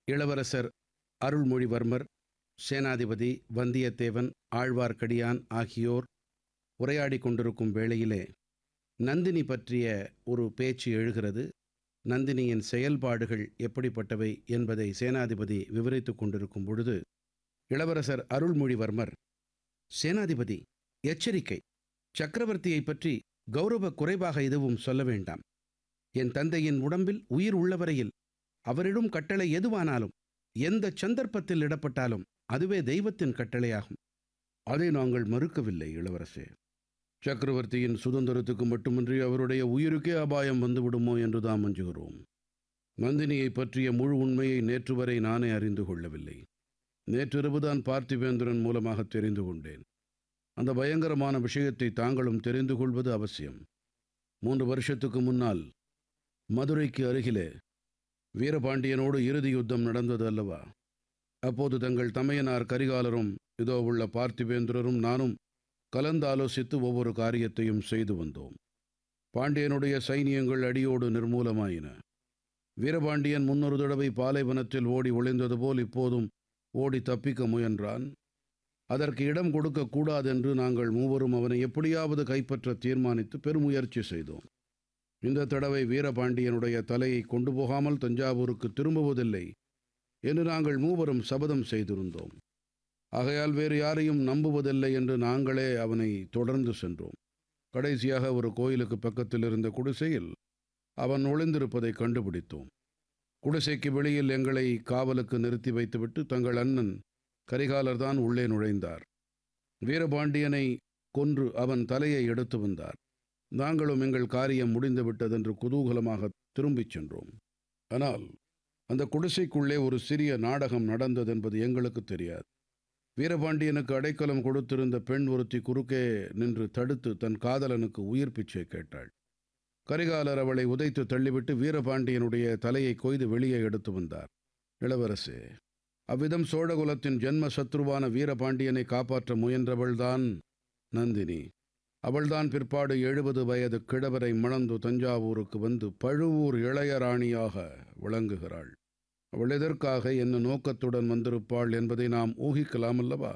இளவரசர் அருள்மொழிவர்மர் சேனாதிபதி வந்தியத்தேவன் ஆழ்வார்க்கடியான் ஆகியோர் உரையாடிக் கொண்டிருக்கும் வேளையிலே நந்தினி பற்றிய ஒரு பேச்சு எழுகிறது நந்தினியின் செயல்பாடுகள் எப்படிப்பட்டவை என்பதை சேனாதிபதி விவரித்துக் கொண்டிருக்கும் பொழுது இளவரசர் அருள்மொழிவர்மர் சேனாதிபதி எச்சரிக்கை சக்கரவர்த்தியைப் பற்றி கௌரவ குறைவாக எதுவும் சொல்ல வேண்டாம் என் தந்தையின் உடம்பில் உயிர் உள்ளவரையில் அவரிடம் கட்டளை எதுவானாலும் எந்த சந்தர்ப்பத்தில் இடப்பட்டாலும் அதுவே தெய்வத்தின் கட்டளையாகும் அதை நாங்கள் மறுக்கவில்லை இளவரசே சக்கரவர்த்தியின் சுதந்திரத்துக்கு மட்டுமின்றி அவருடைய உயிருக்கே அபாயம் வந்துவிடுமோ என்று தாம் அஞ்சுகிறோம் நந்தினியை பற்றிய முழு உண்மையை நேற்று வரை நானே அறிந்து கொள்ளவில்லை நேற்றிரவுதான் பார்த்திவேந்திரன் மூலமாக தெரிந்து கொண்டேன் அந்த பயங்கரமான விஷயத்தை தாங்களும் தெரிந்து கொள்வது அவசியம் மூன்று வருஷத்துக்கு முன்னால் மதுரைக்கு அருகிலே வீரபாண்டியனோடு இறுதி யுத்தம் நடந்தது அல்லவா அப்போது தங்கள் தமையனார் கரிகாலரும் இதோ உள்ள பார்த்திவேந்திரரும் நானும் கலந்தாலோசித்து ஒவ்வொரு காரியத்தையும் செய்து வந்தோம் பாண்டியனுடைய சைனியங்கள் அடியோடு நிர்மூலமாயின வீரபாண்டியன் முன்னொரு தடவை பாலைவனத்தில் ஓடி ஒளிந்தது போல் இப்போதும் ஓடி தப்பிக்க முயன்றான் அதற்கு இடம் கொடுக்க கூடாதென்று நாங்கள் மூவரும் அவனை எப்படியாவது கைப்பற்ற தீர்மானித்து பெருமுயற்சி செய்தோம் இந்த தடவை வீரபாண்டியனுடைய தலையை கொண்டு போகாமல் தஞ்சாவூருக்கு திரும்புவதில்லை என்று நாங்கள் மூவரும் சபதம் செய்திருந்தோம் ஆகையால் வேறு யாரையும் நம்புவதில்லை என்று நாங்களே அவனை தொடர்ந்து சென்றோம் கடைசியாக ஒரு கோயிலுக்கு பக்கத்தில் இருந்த குடிசையில் அவன் ஒளிந்திருப்பதை கண்டுபிடித்தோம் குடிசைக்கு வெளியில் எங்களை காவலுக்கு நிறுத்தி வைத்துவிட்டு தங்கள் அண்ணன் கரிகாலர் தான் உள்ளே நுழைந்தார் வீரபாண்டியனை கொன்று அவன் தலையை எடுத்து வந்தார் நாங்களும் எங்கள் காரியம் முடிந்து விட்டதென்று குதூகலமாக திரும்பிச் சென்றோம் ஆனால் அந்த குடிசைக்குள்ளே ஒரு சிறிய நாடகம் நடந்தது என்பது எங்களுக்கு தெரியாது வீரபாண்டியனுக்கு அடைக்கலம் கொடுத்திருந்த பெண் ஒருத்தி குறுக்கே நின்று தடுத்து தன் காதலனுக்கு உயிர் பிச்சை கேட்டாள் கரிகாலர் அவளை உதைத்து தள்ளிவிட்டு வீரபாண்டியனுடைய தலையை கொய்து வெளியே எடுத்து வந்தார் இளவரசே அவ்விதம் சோழகுலத்தின் ஜென்ம சத்ருவான வீரபாண்டியனை காப்பாற்ற முயன்றவள்தான் நந்தினி அவள்தான் பிற்பாடு எழுபது வயது கிழவரை மணந்து தஞ்சாவூருக்கு வந்து பழுவூர் இளையராணியாக விளங்குகிறாள் அவள் எதற்காக என்ன நோக்கத்துடன் வந்திருப்பாள் என்பதை நாம் ஊகிக்கலாம் அல்லவா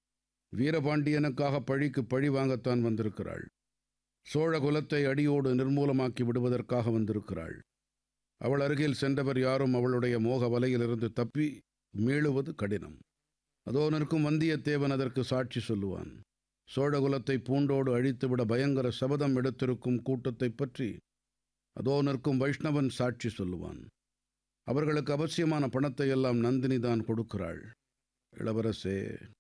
வீரபாண்டியனுக்காக பழிக்கு பழி வாங்கத்தான் வந்திருக்கிறாள் சோழ குலத்தை அடியோடு நிர்மூலமாக்கி விடுவதற்காக வந்திருக்கிறாள் அவள் அருகில் சென்றவர் யாரும் அவளுடைய மோக வலையிலிருந்து தப்பி மீளுவது கடினம் அதோ நிற்கும் வந்தியத்தேவன் அதற்கு சாட்சி சொல்லுவான் சோழகுலத்தை பூண்டோடு அழித்துவிட பயங்கர சபதம் எடுத்திருக்கும் கூட்டத்தைப் பற்றி அதோ நிற்கும் வைஷ்ணவன் சாட்சி சொல்லுவான் அவர்களுக்கு அவசியமான பணத்தை எல்லாம் நந்தினி தான் கொடுக்கிறாள் இளவரசே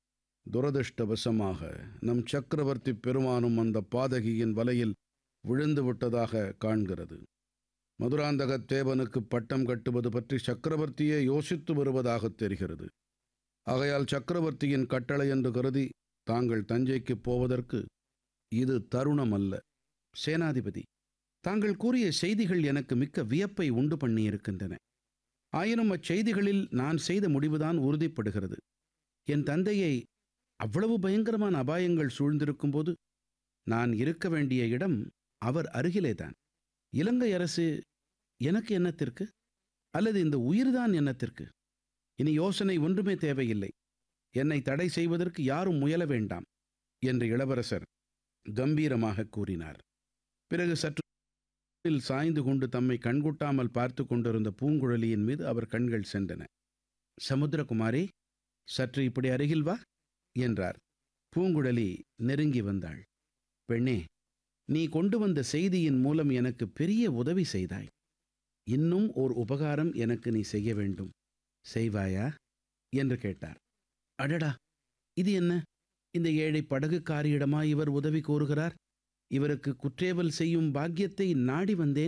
துரதிருஷ்டவசமாக நம் சக்கரவர்த்தி பெருமானும் அந்த பாதகியின் வலையில் விழுந்து விட்டதாக காண்கிறது மதுராந்தக தேவனுக்கு பட்டம் கட்டுவது பற்றி சக்கரவர்த்தியே யோசித்து வருவதாக தெரிகிறது ஆகையால் சக்கரவர்த்தியின் கட்டளை என்று கருதி தாங்கள் தஞ்சைக்கு போவதற்கு இது தருணம் அல்ல சேனாதிபதி தாங்கள் கூறிய செய்திகள் எனக்கு மிக்க வியப்பை உண்டு பண்ணியிருக்கின்றன ஆயினும் அச்செய்திகளில் நான் செய்த முடிவுதான் உறுதிப்படுகிறது என் தந்தையை அவ்வளவு பயங்கரமான அபாயங்கள் சூழ்ந்திருக்கும் போது நான் இருக்க வேண்டிய இடம் அவர் அருகிலேதான் இலங்கை அரசு எனக்கு என்னத்திற்கு அல்லது இந்த உயிர்தான் என்னத்திற்கு இனி யோசனை ஒன்றுமே தேவையில்லை என்னை தடை செய்வதற்கு யாரும் முயல வேண்டாம் என்று இளவரசர் கம்பீரமாக கூறினார் பிறகு சற்று சாய்ந்து கொண்டு தம்மை கண்குட்டாமல் பார்த்து கொண்டிருந்த பூங்குழலியின் மீது அவர் கண்கள் சென்றன சமுத்திரகுமாரி சற்று இப்படி அருகில் வா என்றார் பூங்குழலி நெருங்கி வந்தாள் பெண்ணே நீ கொண்டு வந்த செய்தியின் மூலம் எனக்கு பெரிய உதவி செய்தாய் இன்னும் ஓர் உபகாரம் எனக்கு நீ செய்ய வேண்டும் செய்வாயா என்று கேட்டார் அடடா இது என்ன இந்த ஏழை படகுக்காரியிடமா இவர் உதவி கோருகிறார் இவருக்கு குற்றேவல் செய்யும் பாக்கியத்தை நாடி வந்தேன்